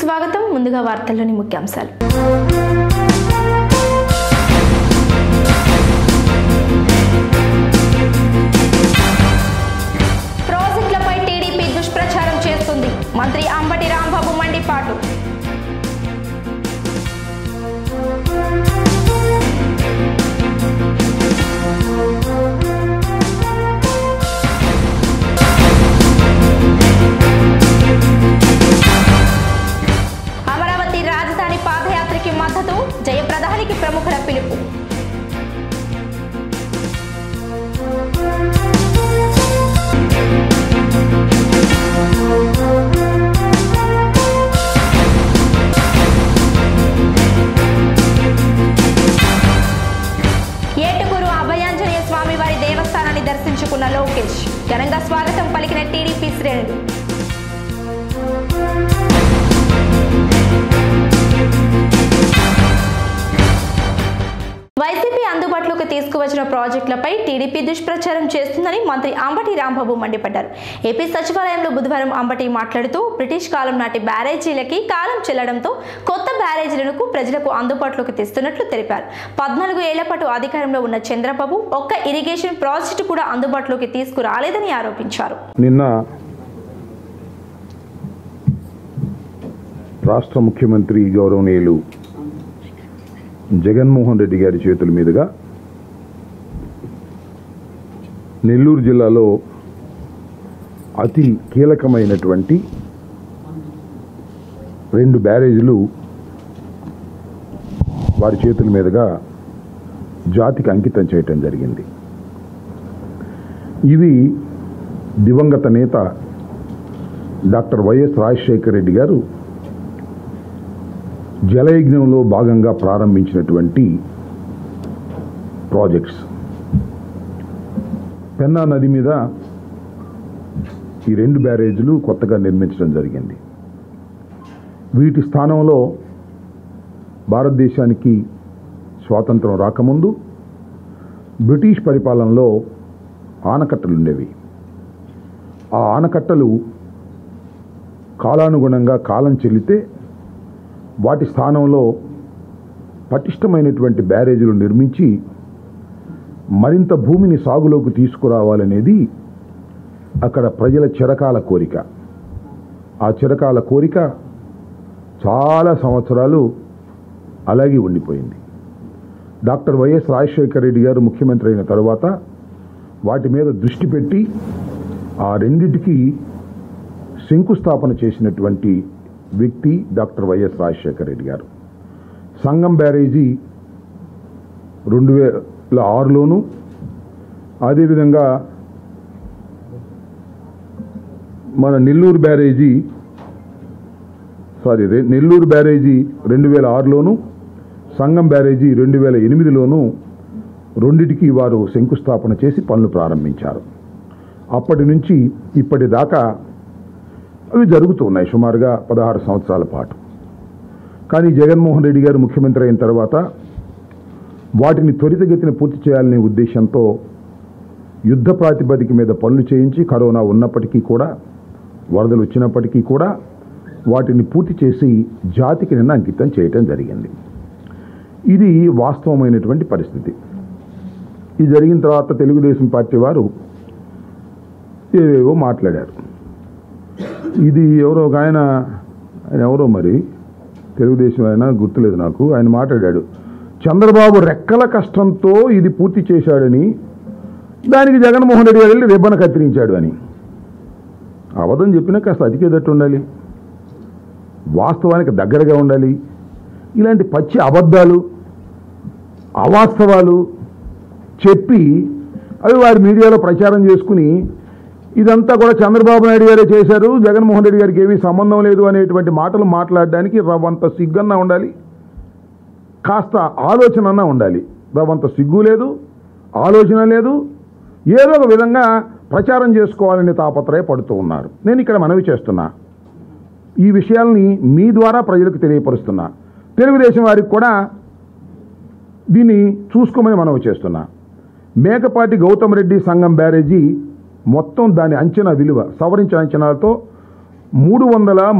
స్వాగతం ముందుగా వార్తల్లోని ముఖ్యాంశాలు ప్రాజెక్టులపై టీడీపీ దుష్ప్రచారం చేస్తుంది మంత్రి అంబటి రాంబాబు మండిపాటు అమరావతి రాజధాని పాదయాత్రకి మద్దతు జయప్రదానికి ప్రముఖుల పిలుపు ఏటుగురు అభయాంజనేయ స్వామి వారి దేవస్థానాన్ని దర్శించుకున్న లోకేష్ ఘనంగా స్వాగతం పలికిన టీడీపీ శ్రేణులు వైసీపీ అందుబాటులోకి తీసుకువచ్చిన ప్రాజెక్టులపై టీడీపీ దుష్ప్రచారం చేస్తుందని మంత్రి అంబటి రాంబాబు మండిపడ్డారు ఏపీ సచివాలయంలో బుధవారం అంబటి మాట్లాడుతూ బ్రిటిష్ కాలం నాటి బ్యారేజీలకి కాలం చెల్లడంతో కొత్త బ్యారేజీలను ప్రజలకు అందుబాటులోకి తెస్తున్నట్లు తెలిపారు పద్నాలుగు ఏళ్ల పాటు అధికారంలో ఉన్న చంద్రబాబు ఒక్క ఇరిగేషన్ ప్రాజెక్టు కూడా అందుబాటులోకి తీసుకురాలేదని ఆరోపించారు నిన్న రాష్ట్ర ముఖ్యమంత్రి గౌరవనీయులు జగన్మోహన్ రెడ్డి గారి చేతుల మీదుగా నెల్లూరు జిల్లాలో అతి కీలకమైనటువంటి రెండు బ్యారేజీలు వారి చేతుల మీదుగా జాతికి అంకితం చేయటం జరిగింది ఇవి దివంగత నేత డాక్టర్ వైఎస్ రాజశేఖర రెడ్డి గారు జలయజ్ఞంలో భాగంగా ప్రారంభించినటువంటి ప్రాజెక్ట్స్ పెన్నా నది మీద ఈ రెండు బ్యారేజీలు కొత్తగా నిర్మించడం జరిగింది వీటి స్థానంలో భారతదేశానికి స్వాతంత్రం రాకముందు బ్రిటిష్ పరిపాలనలో ఆనకట్టలు ఉండేవి ఆ ఆనకట్టలు కాలానుగుణంగా కాలం చెల్లితే వాటి స్థానంలో పటిష్టమైనటువంటి బ్యారేజీలు నిర్మించి మరింత భూమిని సాగులోకి తీసుకురావాలనేది అక్కడ ప్రజల చిరకాల కోరిక ఆ చిరకాల కోరిక చాలా సంవత్సరాలు అలాగే ఉండిపోయింది డాక్టర్ వైఎస్ రాజశేఖర రెడ్డి గారు ముఖ్యమంత్రి అయిన తర్వాత వాటి మీద దృష్టి పెట్టి ఆ రెండిటికి శంకుస్థాపన చేసినటువంటి వ్యక్తి డాక్టర్ వైఎస్ రాజశేఖర రెడ్డి గారు సంగం బ్యారేజీ రెండు వేల ఆరులోను అదేవిధంగా మన నెల్లూరు బ్యారేజీ సారీ రె- నెల్లూరు బ్యారేజీ రెండు వేల ఆరులోను సంగం బ్యారేజీ రెండు వేల ఎనిమిదిలోను రెండిటికి వారు శంకుస్థాపన చేసి పనులు ప్రారంభించారు అప్పటి నుంచి ఇప్పటిదాకా అవి జరుగుతూ ఉన్నాయి సుమారుగా పదహారు సంవత్సరాల పాటు కానీ జగన్మోహన్ రెడ్డి గారు ముఖ్యమంత్రి అయిన తర్వాత వాటిని త్వరితగతిన పూర్తి చేయాలనే ఉద్దేశంతో యుద్ధ ప్రాతిపదిక మీద పనులు చేయించి కరోనా ఉన్నప్పటికీ కూడా వరదలు వచ్చినప్పటికీ కూడా వాటిని పూర్తి చేసి జాతికి నిన్న అంకితం చేయటం జరిగింది ఇది వాస్తవమైనటువంటి పరిస్థితి ఇది జరిగిన తర్వాత తెలుగుదేశం పార్టీ వారు ఏవేవో మాట్లాడారు ఇది ఎవరో ఒక ఆయన ఆయన ఎవరో మరి తెలుగుదేశం ఆయన గుర్తులేదు నాకు ఆయన మాట్లాడాడు చంద్రబాబు రెక్కల కష్టంతో ఇది పూర్తి చేశాడని దానికి జగన్మోహన్ రెడ్డి గారు వెళ్ళి రిబ్బన్ కత్తిరించాడు అని అబద్ధం చెప్పినా కాస్త అతికేదట్టు ఉండాలి వాస్తవానికి దగ్గరగా ఉండాలి ఇలాంటి పచ్చి అబద్ధాలు అవాస్తవాలు చెప్పి అవి వారి మీడియాలో ప్రచారం చేసుకుని ఇదంతా కూడా చంద్రబాబు నాయుడు గారే చేశారు జగన్మోహన్ రెడ్డి గారికి ఏమీ సంబంధం లేదు అనేటువంటి మాటలు మాట్లాడడానికి రవ్వంత సిగ్గన్నా ఉండాలి కాస్త ఆలోచన అన్నా ఉండాలి రవ్వంత సిగ్గు లేదు ఆలోచన లేదు ఏదో ఒక విధంగా ప్రచారం చేసుకోవాలని తాపత్రయపడుతూ ఉన్నారు నేను ఇక్కడ మనవి చేస్తున్నా ఈ విషయాల్ని మీ ద్వారా ప్రజలకు తెలియపరుస్తున్నా తెలుగుదేశం వారికి కూడా దీన్ని చూసుకోమని మనవి చేస్తున్నా మేకపాటి గౌతమ్ రెడ్డి సంఘం బ్యారేజీ మొత్తం దాని అంచనా విలువ సవరించిన అంచనాలతో మూడు వందల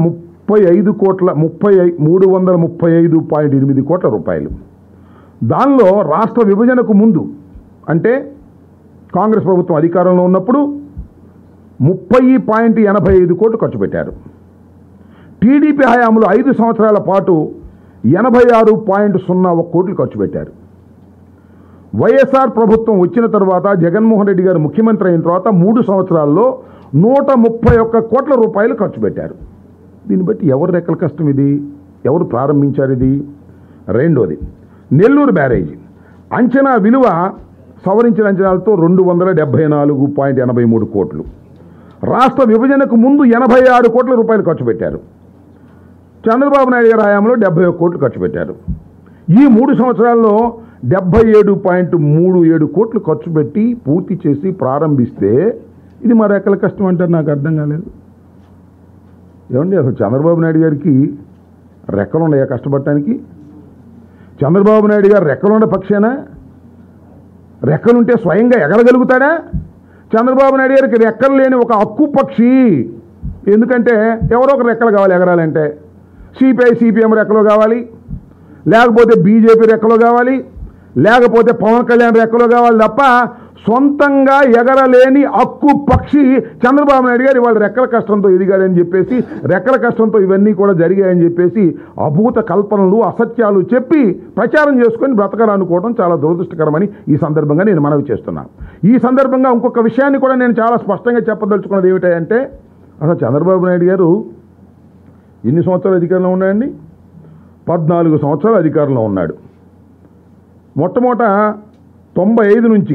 ముప్పై ఐదు కోట్ల ముప్పై ఐ- మూడు వందల ముప్పై ఐదు పాయింట్ ఎనిమిది కోట్ల రూపాయలు దానిలో రాష్ట్ర విభజనకు ముందు అంటే కాంగ్రెస్ ప్రభుత్వం అధికారంలో ఉన్నప్పుడు ముప్పై పాయింట్ ఎనభై ఐదు కోట్లు ఖర్చు పెట్టారు టీడీపీ హయాంలో ఐదు సంవత్సరాల పాటు ఎనభై ఆరు పాయింట్ సున్నా ఒక కోట్లు ఖర్చు పెట్టారు వైఎస్ఆర్ ప్రభుత్వం వచ్చిన తర్వాత జగన్మోహన్ రెడ్డి గారు ముఖ్యమంత్రి అయిన తర్వాత మూడు సంవత్సరాల్లో నూట ముప్పై ఒక్క కోట్ల రూపాయలు ఖర్చు పెట్టారు దీన్ని బట్టి ఎవరు రెక్కల కష్టం ఇది ఎవరు ప్రారంభించారు ఇది రెండోది నెల్లూరు బ్యారేజీ అంచనా విలువ సవరించిన అంచనాలతో రెండు వందల డెబ్బై నాలుగు పాయింట్ ఎనభై మూడు కోట్లు రాష్ట్ర విభజనకు ముందు ఎనభై ఆరు కోట్ల రూపాయలు ఖర్చు పెట్టారు చంద్రబాబు నాయుడు గారి హయాంలో డెబ్బై ఒక్క కోట్లు ఖర్చు పెట్టారు ఈ మూడు సంవత్సరాల్లో డెబ్బై ఏడు పాయింట్ మూడు ఏడు కోట్లు ఖర్చు పెట్టి పూర్తి చేసి ప్రారంభిస్తే ఇది మరి ఎక్కల కష్టం అంటారు నాకు అర్థం కాలేదు ఏమండి అసలు చంద్రబాబు నాయుడు గారికి రెక్కలు ఉన్నాయా కష్టపడటానికి చంద్రబాబు నాయుడు గారు రెక్కలున్న పక్షేనా రెక్కలుంటే స్వయంగా ఎగరగలుగుతాడా చంద్రబాబు నాయుడు గారికి రెక్కలు లేని ఒక హక్కు పక్షి ఎందుకంటే ఎవరో ఒక రెక్కలు కావాలి ఎగరాలంటే సిపిఐ సిపిఎం రెక్కలు కావాలి లేకపోతే బీజేపీ రెక్కలు కావాలి లేకపోతే పవన్ కళ్యాణ్ రెక్కలు కావాలి తప్ప సొంతంగా ఎగరలేని హక్కు పక్షి చంద్రబాబు నాయుడు గారు ఇవాళ రెక్కల కష్టంతో ఎదిగాడని చెప్పేసి రెక్కల కష్టంతో ఇవన్నీ కూడా జరిగాయని చెప్పేసి అభూత కల్పనలు అసత్యాలు చెప్పి ప్రచారం చేసుకొని బ్రతకాలనుకోవడం చాలా దురదృష్టకరమని ఈ సందర్భంగా నేను మనవి చేస్తున్నాను ఈ సందర్భంగా ఇంకొక విషయాన్ని కూడా నేను చాలా స్పష్టంగా చెప్పదలుచుకున్నది ఏమిటంటే అసలు చంద్రబాబు నాయుడు గారు ఎన్ని సంవత్సరాలు అధికారంలో ఉన్నాయండి పద్నాలుగు సంవత్సరాలు అధికారంలో ఉన్నాడు మొట్టమొదట తొంభై ఐదు నుంచి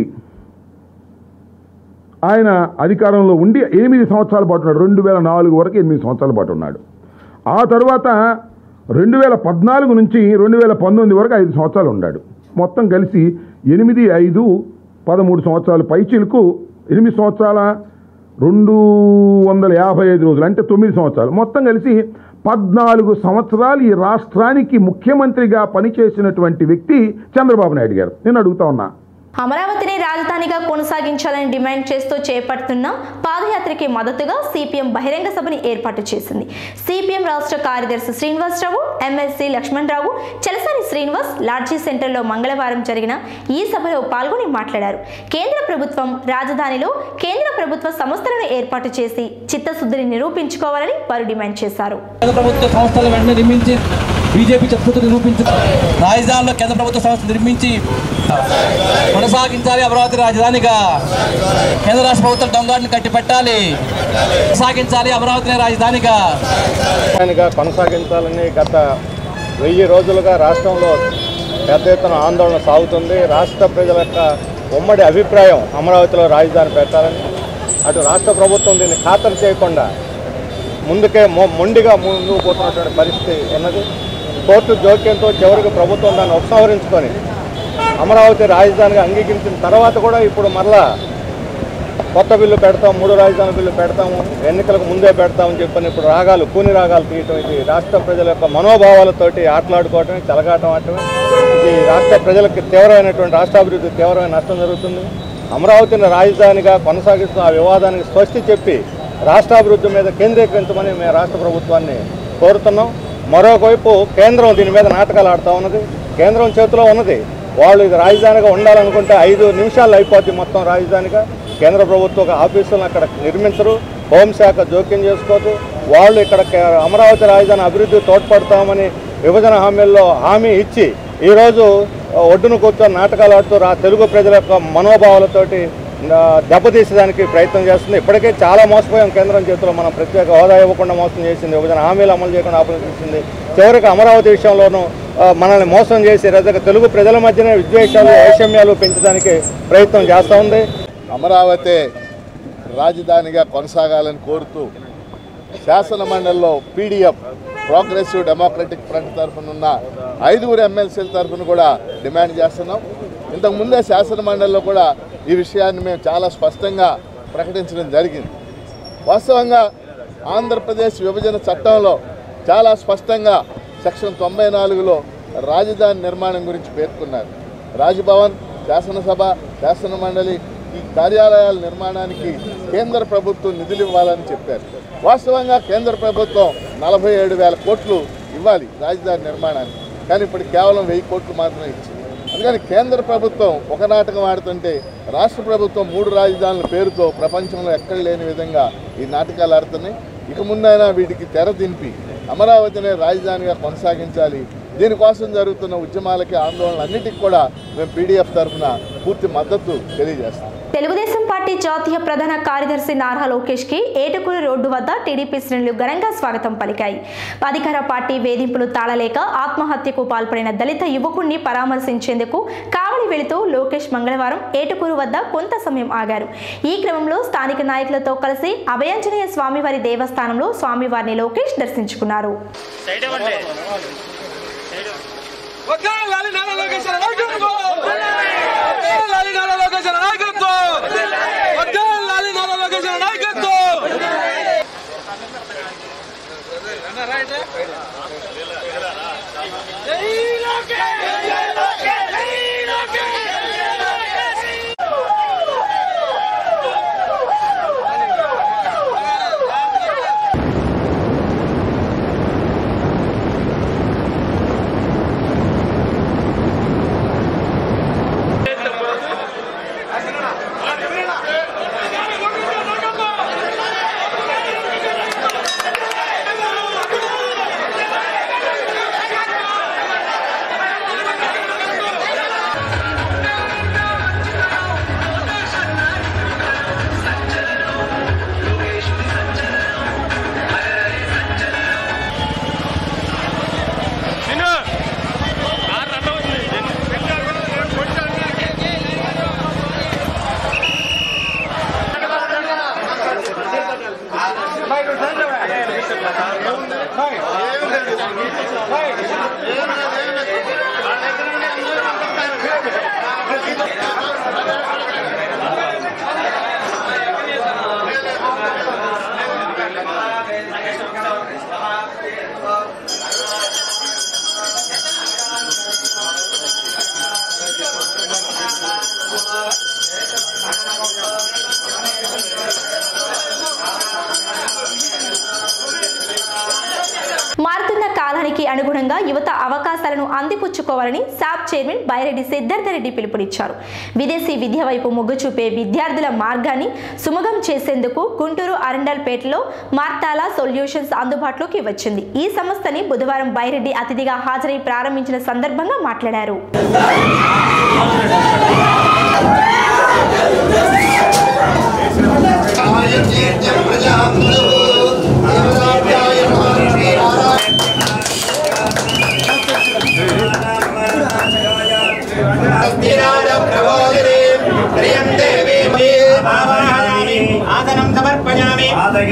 ఆయన అధికారంలో ఉండి ఎనిమిది సంవత్సరాల పాటు ఉన్నాడు రెండు వేల నాలుగు వరకు ఎనిమిది సంవత్సరాల పాటు ఉన్నాడు ఆ తర్వాత రెండు వేల పద్నాలుగు నుంచి రెండు వేల పంతొమ్మిది వరకు ఐదు సంవత్సరాలు ఉన్నాడు మొత్తం కలిసి ఎనిమిది ఐదు పదమూడు సంవత్సరాల పైచిలకు ఎనిమిది సంవత్సరాల రెండు వందల యాభై ఐదు రోజులు అంటే తొమ్మిది సంవత్సరాలు మొత్తం కలిసి పద్నాలుగు సంవత్సరాలు ఈ రాష్ట్రానికి ముఖ్యమంత్రిగా పనిచేసినటువంటి వ్యక్తి చంద్రబాబు నాయుడు గారు నేను అడుగుతా ఉన్నా అమరావతిని రాజధానిగా కొనసాగించాలని డిమాండ్ చేస్తూ చేపడుతున్న పాదయాత్రకి మద్దతుగా సిపిఎం బహిరంగ సభని ఏర్పాటు చేసింది సిపిఎం రాష్ట్ర కార్యదర్శి శ్రీనివాసరావు ఎమ్మెల్సీ లక్ష్మణరావు చలసాని శ్రీనివాస్ లాడ్జీ సెంటర్లో మంగళవారం జరిగిన ఈ సభలో పాల్గొని మాట్లాడారు కేంద్ర ప్రభుత్వం రాజధానిలో కేంద్ర ప్రభుత్వ సంస్థలను ఏర్పాటు చేసి చిత్తశుద్ధిని నిరూపించుకోవాలని వారు డిమాండ్ చేశారు కేంద్ర ప్రభుత్వ సంస్థలు వెంటనే నిర్మించి బీజేపీ చెప్పుతూ నిరూపించి రాజధానిలో కేంద్ర ప్రభుత్వ సంస్థ నిర్మించి కొనసాగించాలి అమరావతి రాజధానిగా కేంద్ర రాష్ట్ర ప్రభుత్వం దొంగని కట్టి పెట్టాలి కొనసాగించాలి అమరావతిని రాజధానిగా రాజధానిగా కొనసాగించాలని గత వెయ్యి రోజులుగా రాష్ట్రంలో పెద్ద ఎత్తున ఆందోళన సాగుతుంది రాష్ట్ర ప్రజల యొక్క ఉమ్మడి అభిప్రాయం అమరావతిలో రాజధాని పెట్టాలని అటు రాష్ట్ర ప్రభుత్వం దీన్ని ఖాతరు చేయకుండా ముందుకే మొ- మొండిగా ముందుకు పోతున్నటువంటి పరిస్థితి ఉన్నది కోర్టు జోక్యంతో చివరికి ప్రభుత్వం దాన్ని ఉపసంహరించుకొని అమరావతి రాజధానిగా అంగీకరించిన తర్వాత కూడా ఇప్పుడు మరలా కొత్త బిల్లు పెడతాం మూడు రాజధాని బిల్లు పెడతాము ఎన్నికలకు ముందే పెడతామని చెప్పని ఇప్పుడు రాగాలు కూని రాగాలు తీయటం ఇది రాష్ట్ర ప్రజల యొక్క మనోభావాలతోటి ఆటలాడుకోవటమే చెలగాటం ఆడటమే ఇది రాష్ట్ర ప్రజలకు తీవ్రమైనటువంటి రాష్ట్రాభివృద్ధి తీవ్రమైన నష్టం జరుగుతుంది అమరావతిని రాజధానిగా కొనసాగిస్తున్న ఆ వివాదానికి స్వస్తి చెప్పి రాష్ట్రాభివృద్ధి మీద కేంద్రీకరించమని మేము రాష్ట్ర ప్రభుత్వాన్ని కోరుతున్నాం మరొకవైపు కేంద్రం దీని మీద నాటకాలు ఆడుతూ ఉన్నది కేంద్రం చేతిలో ఉన్నది వాళ్ళు ఇది రాజధానిగా ఉండాలనుకుంటే ఐదు నిమిషాలు అయిపోద్ది మొత్తం రాజధానిగా కేంద్ర ప్రభుత్వ ఒక ఆఫీసులను అక్కడ నిర్మించరు హోంశాఖ జోక్యం చేసుకోదు వాళ్ళు ఇక్కడ కే- అమరావతి రాజధాని అభివృద్ధి తోడ్పడతామని విభజన హామీల్లో హామీ ఇచ్చి ఈరోజు ఆ, ఒడ్డున కూర్చొని నాటకాలు ఆడుతూ రా తెలుగు ప్రజల యొక్క మనోభావాలతోటి ఆ, దెబ్బతీసేదానికి ప్రయత్నం చేస్తుంది ఇప్పటికే చాలా మోసపోయాం కేంద్రం చేతిలో మనం ప్రత్యేక హోదా ఇవ్వకుండా మోసం చేసింది విభజన హామీలు అమలు చేయకుండా ఆపేసింది చివరికి అమరావతి విషయంలోనూ ఆ, మనల్ని మోసం చేసి రజక తెలుగు ప్రజల మధ్యనే విద్వేషాలు వైషమ్యాలు పెంచడానికి ప్రయత్నం చేస్తూ ఉంది అమరావతి రాజధానిగా కొనసాగాలని కోరుతూ శాసన మండలిలో పీడిఎఫ్ ప్రోగ్రెసివ్ డెమోక్రటిక్ ఫ్రంట్ తరఫున ఉన్న ఐదుగురు ఎమ్మెల్సీల తరఫున కూడా డిమాండ్ చేస్తున్నాం ఇంతకు ముందే శాసన మండలిలో కూడా ఈ విషయాన్ని మేము చాలా స్పష్టంగా ప్రకటించడం జరిగింది వాస్తవంగా ఆంధ్రప్రదేశ్ విభజన చట్టంలో చాలా స్పష్టంగా సెక్షన్ తొంభై నాలుగులో రాజధాని నిర్మాణం గురించి పేర్కొన్నారు రాజ్భవన్ శాసనసభ శాసన మండలి ఈ కార్యాలయాల నిర్మాణానికి కేంద్ర ప్రభుత్వం నిధులు ఇవ్వాలని చెప్పారు వాస్తవంగా కేంద్ర ప్రభుత్వం నలభై ఏడు వేల కోట్లు ఇవ్వాలి రాజధాని నిర్మాణానికి కానీ ఇప్పుడు కేవలం వెయ్యి కోట్లు మాత్రమే ఇచ్చింది అందుకని కేంద్ర ప్రభుత్వం ఒక నాటకం ఆడుతుంటే రాష్ట్ర ప్రభుత్వం మూడు రాజధానుల పేరుతో ప్రపంచంలో ఎక్కడ లేని విధంగా ఈ నాటకాలు ఆడుతున్నాయి ఇక ముందైనా వీటికి తెర దింపి అమరావతినే రాజధానిగా కొనసాగించాలి దీనికోసం జరుగుతున్న ఉద్యమాలకి ఆందోళనలన్నిటికీ కూడా మేము పీడీఎఫ్ తరఫున పూర్తి మద్దతు తెలియజేస్తాం తెలుగుదేశం పార్టీ జాతీయ ప్రధాన కార్యదర్శి నారా లోకేష్ కి ఏటుకూరు రోడ్డు వద్ద టీడీపీ శ్రేణులు ఘనంగా స్వాగతం పలికాయి అధికార పార్టీ వేధింపులు తాళలేక ఆత్మహత్యకు పాల్పడిన దళిత యువకుణ్ణి పరామర్శించేందుకు కావలి వెళుతూ లోకేష్ మంగళవారం ఏటుకూరు వద్ద కొంత సమయం ఆగారు ఈ క్రమంలో స్థానిక నాయకులతో కలిసి అభయాంజనేయ స్వామివారి దేవస్థానంలో స్వామివారిని లోకేష్ దర్శించుకున్నారు లాలి నారా లోకేష్ నాయకత్వం లాలి నారా లోకేష్ నాయకత్వం లాలి నారా లోకేష్ నాయకత్వం మారుతున్న కాలానికి అనుగుణంగా యువత అవకాశాలను అందిపుచ్చుకోవాలని సాప్ చైర్మన్ బైరెడ్డి సిద్ధార్థరెడ్డి పిలుపునిచ్చారు విదేశీ విద్య వైపు మొగ్గు చూపే విద్యార్థుల మార్గాన్ని సుమగం చేసేందుకు గుంటూరు అరండల్పేటలో మార్తాల సొల్యూషన్స్ అందుబాటులోకి వచ్చింది ఈ సంస్థని బుధవారం బైరెడ్డి అతిథిగా హాజరై ప్రారంభించిన సందర్భంగా మాట్లాడారు ఆసనం సమర్పయామి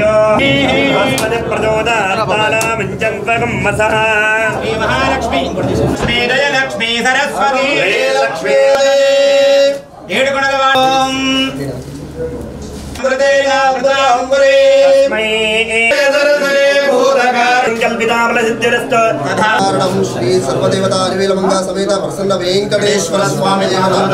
శ్రీ మహాలక్ష్మి శ్రీ జయలక్ష్మి సరస్వతి ఏడుకొండల వాడు కారణం శ్రీ సర్వదేవతా అనివేలమంగా సమేత ప్రసన్న వెంకటేశ్వర స్వామి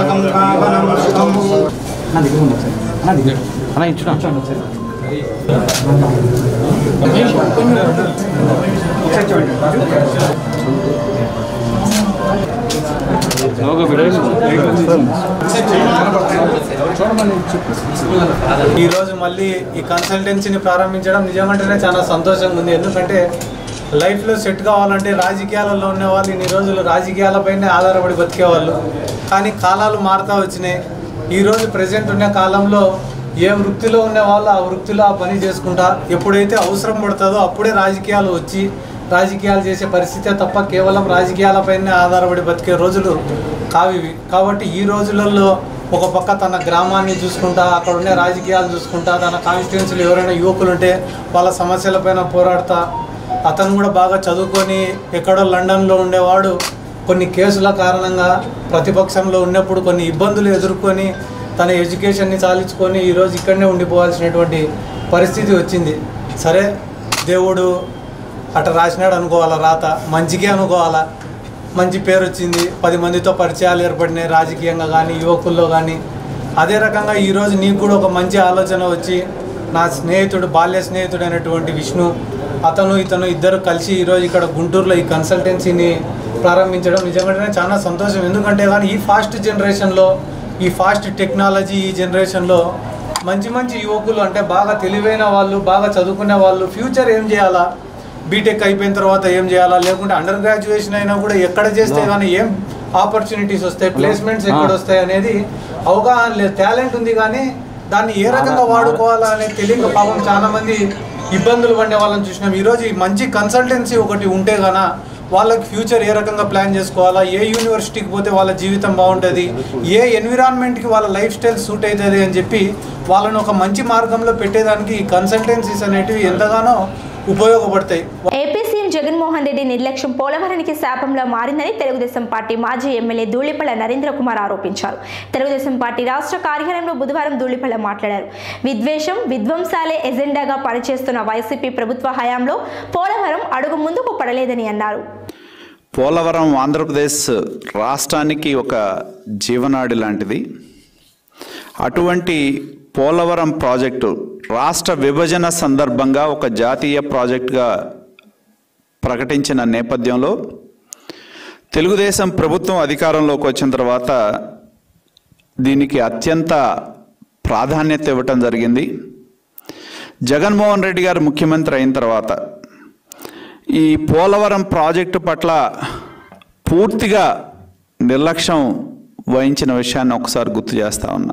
ఈరోజు మళ్ళీ ఈ కన్సల్టెన్సీని ప్రారంభించడం నిజమంటేనే చాలా సంతోషంగా ఉంది ఎందుకంటే లైఫ్లో సెట్ కావాలంటే రాజకీయాలలో ఉన్న వాళ్ళు ఇన్ని రోజులు రాజకీయాలపైనే ఆధారపడి బతికేవాళ్ళు కానీ కాలాలు మారుతూ వచ్చినాయి ఈరోజు ప్రజెంట్ ఉన్న కాలంలో ఏ వృత్తిలో ఉన్న వాళ్ళు ఆ వృత్తిలో ఆ పని చేసుకుంటా ఎప్పుడైతే అవసరం పడుతుందో అప్పుడే రాజకీయాలు వచ్చి రాజకీయాలు చేసే పరిస్థితే తప్ప కేవలం రాజకీయాలపైనే ఆధారపడి బతికే రోజులు కావివి కాబట్టి ఈ రోజులలో ఒక పక్క తన గ్రామాన్ని చూసుకుంటా అక్కడ ఉండే రాజకీయాలు చూసుకుంటా తన కాన్స్టిట్యున్సీలు ఎవరైనా యువకులు ఉంటే వాళ్ళ సమస్యలపైన పోరాడతా అతను కూడా బాగా చదువుకొని ఎక్కడో లండన్లో ఉండేవాడు కొన్ని కేసుల కారణంగా ప్రతిపక్షంలో ఉన్నప్పుడు కొన్ని ఇబ్బందులు ఎదుర్కొని తన ఎడ్యుకేషన్ని చాలించుకొని ఈరోజు ఇక్కడనే ఉండిపోవాల్సినటువంటి పరిస్థితి వచ్చింది సరే దేవుడు అట రాసినాడు అనుకోవాలా రాత మంచికే అనుకోవాలా మంచి పేరు వచ్చింది పది మందితో పరిచయాలు ఏర్పడినాయి రాజకీయంగా కానీ యువకుల్లో కానీ అదే రకంగా ఈరోజు నీకు కూడా ఒక మంచి ఆలోచన వచ్చి నా స్నేహితుడు బాల్య స్నేహితుడు అయినటువంటి విష్ణు అతను ఇతను ఇద్దరు కలిసి ఈరోజు ఇక్కడ గుంటూరులో ఈ కన్సల్టెన్సీని ప్రారంభించడం నిజంగానే చాలా సంతోషం ఎందుకంటే కానీ ఈ ఫాస్ట్ జనరేషన్లో ఈ ఫాస్ట్ టెక్నాలజీ ఈ జనరేషన్లో మంచి మంచి యువకులు అంటే బాగా తెలివైన వాళ్ళు బాగా చదువుకునే వాళ్ళు ఫ్యూచర్ ఏం చేయాలా బీటెక్ అయిపోయిన తర్వాత ఏం చేయాలా లేకుంటే అండర్ గ్రాడ్యుయేషన్ అయినా కూడా ఎక్కడ చేస్తే కానీ ఏం ఆపర్చునిటీస్ వస్తాయి ప్లేస్మెంట్స్ ఎక్కడ వస్తాయి అనేది అవగాహన లేదు టాలెంట్ ఉంది కానీ దాన్ని ఏ రకంగా వాడుకోవాలా అనేది తెలియక పాపం చాలా మంది ఇబ్బందులు పడే వాళ్ళని చూసినాం ఈరోజు ఈ మంచి కన్సల్టెన్సీ ఒకటి ఉంటే గాన వాళ్ళకి ఫ్యూచర్ ఏ రకంగా ప్లాన్ చేసుకోవాలా ఏ యూనివర్సిటీకి పోతే వాళ్ళ జీవితం బాగుంటుంది ఏ ఎన్విరాన్మెంట్కి వాళ్ళ లైఫ్ స్టైల్ సూట్ అవుతుంది అని చెప్పి వాళ్ళని ఒక మంచి మార్గంలో పెట్టేదానికి ఈ కన్సల్టెన్సీస్ అనేటివి ఎంతగానో ఉపయోగపడతాయి ఏపీ సీఎం జగన్మోహన్ రెడ్డి నిర్లక్ష్యం పోలవరానికి శాపంలో మారిందని తెలుగుదేశం పార్టీ మాజీ ఎమ్మెల్యే ధూళిపల్ల నరేంద్ర కుమార్ ఆరోపించారు తెలుగుదేశం పార్టీ రాష్ట్ర కార్యాలయంలో బుధవారం ధూళిపల్ల మాట్లాడారు విద్వేషం విధ్వంసాలే ఎజెండాగా పనిచేస్తున్న వైసీపీ ప్రభుత్వ హయాంలో పోలవరం అడుగు ముందుకు పడలేదని అన్నారు పోలవరం ఆంధ్రప్రదేశ్ రాష్ట్రానికి ఒక జీవనాడి లాంటిది అటువంటి పోలవరం ప్రాజెక్టు రాష్ట్ర విభజన సందర్భంగా ఒక జాతీయ ప్రాజెక్టుగా ప్రకటించిన నేపథ్యంలో తెలుగుదేశం ప్రభుత్వం అధికారంలోకి వచ్చిన తర్వాత దీనికి అత్యంత ప్రాధాన్యత ఇవ్వటం జరిగింది జగన్మోహన్ రెడ్డి గారు ముఖ్యమంత్రి అయిన తర్వాత ఈ పోలవరం ప్రాజెక్టు పట్ల పూర్తిగా నిర్లక్ష్యం వహించిన విషయాన్ని ఒకసారి గుర్తు చేస్తా ఉన్నా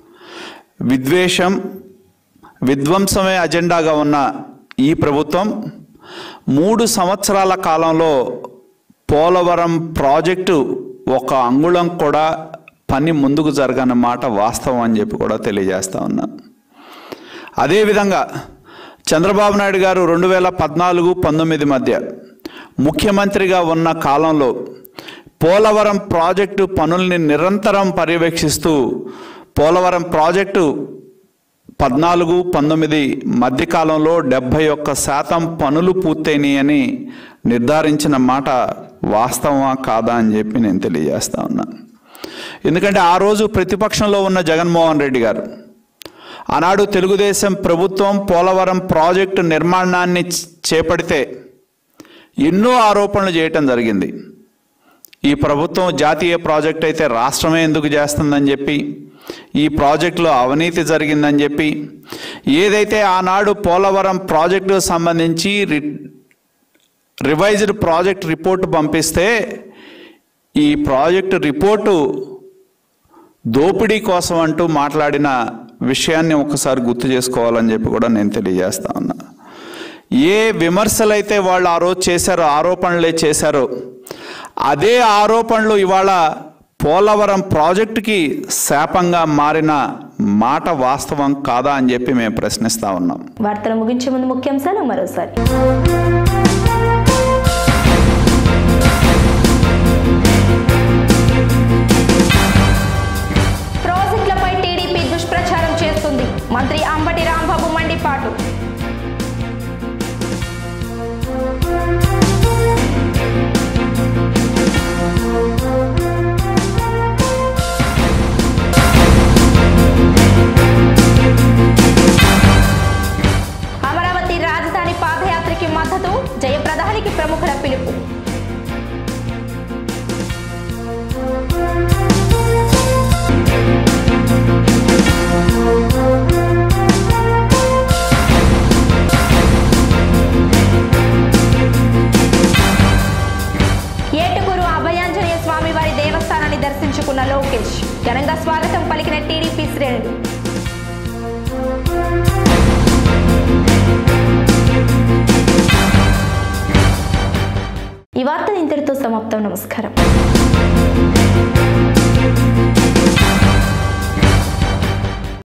విద్వేషం విధ్వంసమే అజెండాగా ఉన్న ఈ ప్రభుత్వం మూడు సంవత్సరాల కాలంలో పోలవరం ప్రాజెక్టు ఒక అంగుళం కూడా పని ముందుకు జరగని మాట వాస్తవం అని చెప్పి కూడా తెలియజేస్తా ఉన్నా అదేవిధంగా చంద్రబాబు నాయుడు గారు రెండు వేల పద్నాలుగు పంతొమ్మిది మధ్య ముఖ్యమంత్రిగా ఉన్న కాలంలో పోలవరం ప్రాజెక్టు పనుల్ని నిరంతరం పర్యవేక్షిస్తూ పోలవరం ప్రాజెక్టు పద్నాలుగు పంతొమ్మిది మధ్యకాలంలో డెబ్భై ఒక్క శాతం పనులు పూర్తయినాయని నిర్ధారించిన మాట వాస్తవమా కాదా అని చెప్పి నేను తెలియజేస్తా ఉన్నా ఎందుకంటే ఆ రోజు ప్రతిపక్షంలో ఉన్న జగన్మోహన్ రెడ్డి గారు ఆనాడు తెలుగుదేశం ప్రభుత్వం పోలవరం ప్రాజెక్టు నిర్మాణాన్ని చేపడితే ఎన్నో ఆరోపణలు చేయటం జరిగింది ఈ ప్రభుత్వం జాతీయ ప్రాజెక్ట్ అయితే రాష్ట్రమే ఎందుకు చేస్తుందని చెప్పి ఈ ప్రాజెక్టులో అవినీతి జరిగిందని చెప్పి ఏదైతే ఆనాడు పోలవరం ప్రాజెక్టుకు సంబంధించి రి రివైజ్డ్ ప్రాజెక్ట్ రిపోర్టు పంపిస్తే ఈ ప్రాజెక్టు రిపోర్టు దోపిడీ కోసం అంటూ మాట్లాడిన విషయాన్ని ఒకసారి గుర్తు చేసుకోవాలని చెప్పి కూడా నేను తెలియజేస్తా ఉన్నా ఏ విమర్శలైతే వాళ్ళు ఆ రోజు చేశారో ఆరోపణలే చేశారో అదే ఆరోపణలు ఇవాళ పోలవరం ప్రాజెక్టుకి శాపంగా మారిన మాట వాస్తవం కాదా అని చెప్పి మేము ప్రశ్నిస్తా ఉన్నాం వార్తలు ముగించే ముందు ముఖ్యాంశాలు మరోసారి ప్రాజెక్టులపై టీడీపీ దుష్ప్రచారం చేస్తుంది మంత్రి అంబటి రాంబాబు మండిపాటు అమరావతి రాజధాని పాదయాత్రకి మద్దతు జయప్రదానికి ప్రముఖుల పిలుపు ఏటుగురు అభయాంజనేయ స్వామి వారి దేవస్థానాన్ని దర్శించుకున్న లోకేష్ ఘనంగా స్వాగతం పలికిన టీడీపీ శ్రేణులు ఈ వార్తలు ఇంతటితో సమాప్తం నమస్కారం